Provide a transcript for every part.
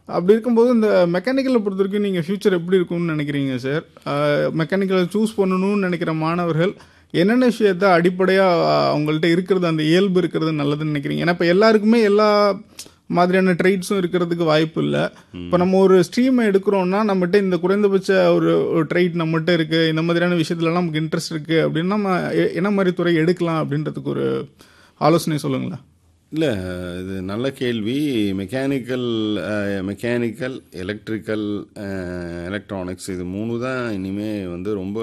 அப்படி இருக்கும்போது இந்த மெக்கானிக்கலை பொறுத்த வரைக்கும் நீங்கள் ஃப்யூச்சர் எப்படி இருக்கும்னு நினைக்கிறீங்க சார் மெக்கானிக்கலை சூஸ் பண்ணணும்னு நினைக்கிற மாணவர்கள் என்னென்ன விஷயத்த அடிப்படையாக அவங்கள்ட்ட இருக்கிறது அந்த இயல்பு இருக்கிறது நல்லதுன்னு நினைக்கிறீங்க ஏன்னா இப்போ எல்லாருக்குமே எல்லா மாதிரியான ட்ரைட்ஸும் இருக்கிறதுக்கு வாய்ப்பு இல்லை இப்போ நம்ம ஒரு ஸ்ட்ரீமை எடுக்கிறோம்னா நம்மகிட்ட இந்த குறைந்தபட்ச ஒரு ஒரு ட்ரைட் நம்மகிட்ட இருக்குது இந்த மாதிரியான விஷயத்துலலாம் நமக்கு இன்ட்ரெஸ்ட் இருக்குது அப்படின்னா நம்ம எ- என்ன மாதிரி துறை எடுக்கலாம் அப்படின்றதுக்கு ஒரு ஆலோசனை சொல்லுங்களேன் இல்லை இது நல்ல கேள்வி மெக்கானிக்கல் மெக்கானிக்கல் எலக்ட்ரிக்கல் எலக்ட்ரானிக்ஸ் இது மூணு தான் இனிமே வந்து ரொம்ப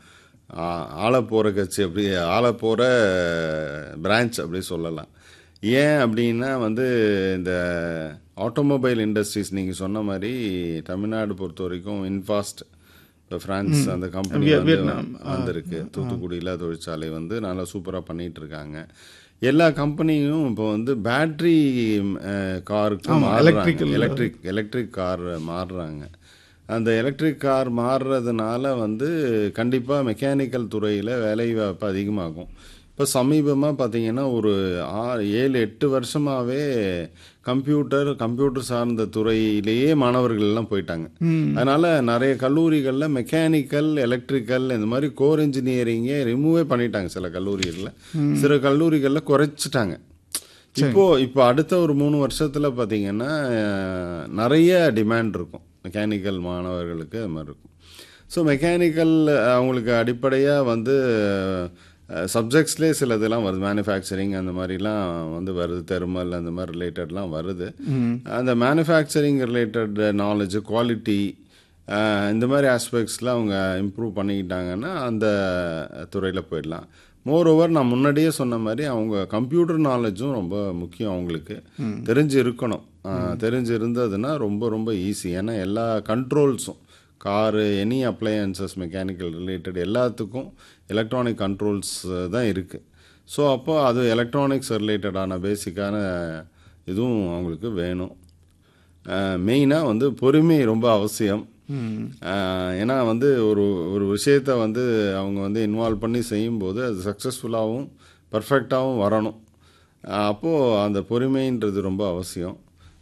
ஆள போகிற கட்சி அப்படி ஆள போகிற பிரான்ச் அப்படி சொல்லலாம் ஏன் அப்படின்னா வந்து இந்த ஆட்டோமொபைல் இண்டஸ்ட்ரீஸ் நீங்கள் சொன்ன மாதிரி தமிழ்நாடு பொறுத்த வரைக்கும் இன்ஃபாஸ்ட் இப்போ ஃப்ரான்ஸ் அந்த கம்பெனி வந்து வந்திருக்கு தூத்துக்குடியில் தொழிற்சாலை வந்து நல்லா சூப்பராக பண்ணிட்டு இருக்காங்க எல்லா கம்பெனியும் இப்போ வந்து பேட்ரி காருக்கு electrical. எலக்ட்ரிக் எலக்ட்ரிக் கார் மாறுறாங்க அந்த எலக்ட்ரிக் கார் மாறுறதுனால வந்து கண்டிப்பாக மெக்கானிக்கல் துறையில் வேலைவாய்ப்பு அதிகமாகும் இப்போ சமீபமாக பார்த்தீங்கன்னா ஒரு ஆறு ஏழு எட்டு வருஷமாகவே கம்ப்யூட்டர் கம்ப்யூட்டர் சார்ந்த துறையிலேயே மாணவர்கள் எல்லாம் போயிட்டாங்க அதனால நிறைய கல்லூரிகளில் மெக்கானிக்கல் எலக்ட்ரிக்கல் இந்த மாதிரி கோர் இன்ஜினியரிங்கே ரிமூவே பண்ணிட்டாங்க சில கல்லூரிகளில் சில கல்லூரிகளில் குறைச்சிட்டாங்க இப்போ இப்போ அடுத்த ஒரு மூணு வருஷத்துல பார்த்தீங்கன்னா அஹ், நிறைய டிமாண்ட் இருக்கும் மெக்கானிக்கல் மாணவர்களுக்கு அது மாதிரி இருக்கும் ஸோ மெக்கானிக்கல் அவங்களுக்கு அடிப்படையாக வந்து சப்ஜெக்ட்ஸ்லேயே சில இதெல்லாம் வருது மேனுஃபேக்சரிங் அந்த மாதிரிலாம் வந்து வருது தெர்மல் அந்த மாதிரி ரிலேட்டட்லாம் வருது அந்த மேனுஃபேக்சரிங் ரிலேட்டட் நாலேஜ் குவாலிட்டி இந்த மாதிரி ஆஸ்பெக்ட்ஸில் அவங்க இம்ப்ரூவ் பண்ணிக்கிட்டாங்கன்னா அந்த துறையில் போயிடலாம் மோர் ஓவர் நான் முன்னாடியே சொன்ன மாதிரி அவங்க கம்ப்யூட்டர் நாலேஜும் ரொம்ப முக்கியம் அவங்களுக்கு தெரிஞ்சு இருக்கணும் அஹ், தெரிஞ்சு இருந்ததுன்னா ரொம்ப ரொம்ப ஈஸி ஏன்னா எல்லா கண்ட்ரோல்ஸும் car any appliances mechanical related எல்லாத்துக்கும் எலக்ட்ரானிக் கண்ட்ரோல்ஸ் தான் இருக்குது ஸோ அப்போ அது எலக்ட்ரானிக்ஸ் ரிலேட்டடான பேசிக்கான இதுவும் அவங்களுக்கு வேணும் மெயினாக வந்து பொறுமை ரொம்ப அவசியம் அஹ், ஏன்னா வந்து ஒரு ஒரு விஷயத்தை வந்து அவங்க வந்து இன்வால்வ் பண்ணி செய்யும்போது அது சக்ஸஸ்ஃபுல்லாகவும் பர்ஃபெக்டாகவும் வரணும் அஹ், அப்போது அந்த பொறுமைன்றது ரொம்ப அவசியம்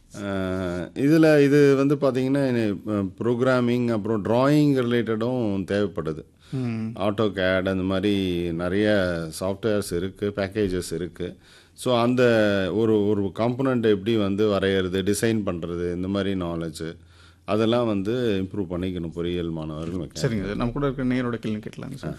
இதில் இது வந்து பார்த்தீங்கன்னா ப்ரோக்ராமிங் அப்புறம் டிராயிங் ரிலேட்டடும் தேவைப்படுது ஆட்டோ கேட் அந்த மாதிரி நிறைய சாஃப்ட்வேர்ஸ் இருக்குது பேக்கேஜஸ் இருக்குது ஸோ அந்த ஒரு ஒரு காம்பனண்ட் எப்படி வந்து வரைகிறது டிசைன் பண்ணுறது இந்த மாதிரி நாலேஜ் அதெல்லாம் வந்து இம்ப்ரூவ் பண்ணிக்கணும் பொறியியல் மாணவர்கள் mechanical. சரிங்க சார் நம்ம கூட இருக்க நேரோட கேள்வி கேட்கலாங்க சார்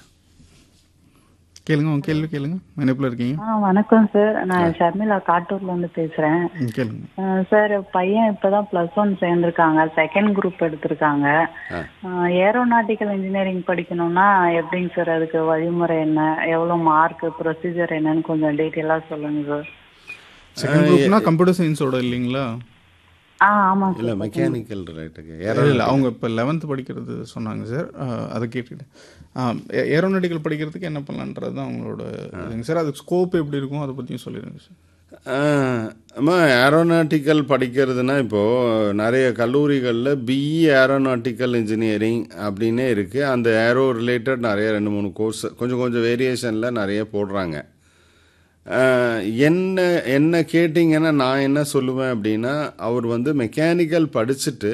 கேளுங்க உங்க கேள்வி கேளுங்க இணைப்பில் இருக்கீங்க ஆ வணக்கம் சார் நான் ஷர்மிளா காட்டூர்ல இருந்து பேசுறேன் ம், கேளுங்க ஆ, சார் பையன் இப்பதான் பிளஸ் ஒன் சேர்ந்திருக்காங்க செகண்ட் குரூப் எடுத்திருக்காங்க ஏரோநாட்டிக்கல் இன்ஜினியரிங் படிக்கணும்னா எப்படிங்க சார் அதுக்கு வழிமுறை என்ன எவ்வளவு மார்க் ப்ரொசீஜர் என்னன்னு கொஞ்சம் டீட்டெயிலா சொல்லுங்க சார் செகண்ட் குரூப்னா கம்ப்யூட்டர் சயின்ஸோட இல்லைங்களா ஆ ஆமா இல்லை சார் மெக்கானிக்கல் ரிலேட்டுக்கு இல்லை இல்லை அவங்க இப்போ லெவன்த்து படிக்கிறது சொன்னாங்க சார் அதை கேட்டுக்கிட்டேன் ஏரோநாட்டிக்கல் படிக்கிறதுக்கு என்ன பண்ணலான்றது தான் அவங்களோட இதுங்க சார் அதுக்கு ஸ்கோப் எப்படி இருக்கும் அதை பற்றியும் சொல்லிடுங்க சார் ஆஹ், அம்மா ஏரோநாட்டிக்கல் படிக்கிறதுனா இப்போது நிறைய கல்லூரிகளில் பிஇ ஏரோநாட்டிக்கல் இன்ஜினியரிங் அப்படின்னே இருக்குது அந்த ஏரோ ரிலேட்டட் நிறைய ரெண்டு மூணு கோர்ஸ் கொஞ்சம் கொஞ்சம் வேரியேஷனில் நிறைய போடுறாங்க ஆஹ், என்ன என்ன கேட்டிங்கன்னா நான் என்ன சொல்லுவேன் அப்படின்னா அவர் வந்து மெக்கானிக்கல் படிச்சுட்டு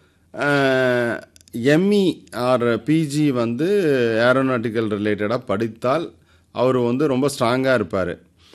எம்இ ஆர் பிஜி வந்து ஏரோநாட்டிக்கல் ரிலேட்டடாக படித்தால் அவர் வந்து ரொம்ப ஸ்ட்ராங்காக இருப்பார்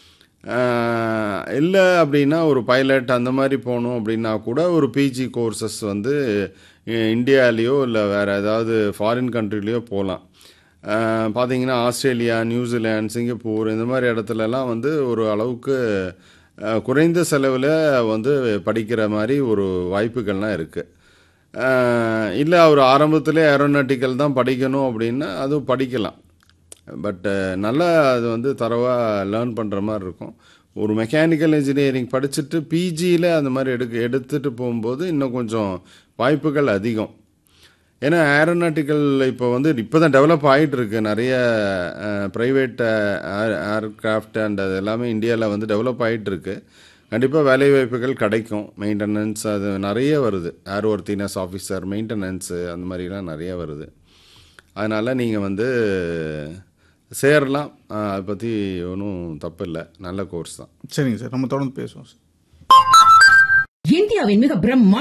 இல்லை அப்படின்னா ஒரு பைலட் அந்த மாதிரி போகணும் அப்படின்னா கூட ஒரு பிஜி கோர்சஸ் வந்து இ- இந்தியாலேயோ இல்லை வேறு ஏதாவது ஃபாரின் கண்ட்ரிலேயோ போகலாம் பார்த்தீங்கன்னா ஆஸ்திரேலியா நியூசிலாந்து சிங்கப்பூர் இந்த மாதிரி இடத்துலலாம் வந்து ஒரு அளவுக்கு அஹ், குறைந்த செலவில் வந்து படிக்கிற மாதிரி ஒரு வாய்ப்புகள்லாம் இருக்குது இல்லை அவர் ஆரம்பத்தில் ஏரோநாட்டிக்கல் தான் படிக்கணும் அப்படின்னா அதுவும் படிக்கலாம் பட் நல்லா அது வந்து தரவாக லேர்ன் பண்ணுற மாதிரி இருக்கும் ஒரு மெக்கானிக்கல் இன்ஜினியரிங் படிச்சுட்டு பிஜியில் அந்த மாதிரி எடுக்க எடுத்துகிட்டு போகும்போது இன்னும் கொஞ்சம் வாய்ப்புகள் அதிகம் ஏன்னா ஏரோநாட்டிக்கல் இப்போ வந்து இப்போ தான் டெவலப் ஆகிட்டு இருக்கு நிறைய ப்ரைவேட் ஏர்கிராஃப்ட் அண்ட் அது எல்லாமே இந்தியாவில் வந்து டெவலப் ஆகிட்டு இருக்கு கண்டிப்பாக வேலைவாய்ப்புகள் கிடைக்கும் மெயின்டெனன்ஸ் அது நிறைய வருது ஏர்வொர்த்தினஸ் ஆஃபீஸர் மெயின்டெனன்ஸு அந்த மாதிரிலாம் நிறைய வருது அதனால் நீங்கள் வந்து சேரலாம் அஹ், அதை பற்றி ஒன்றும் தப்பு இல்லை நல்ல கோர்ஸ் தான் சரிங்க சார் நம்ம தொடர்ந்து பேசுவோம் சார் இந்தியாவின் மிக பிரம்மா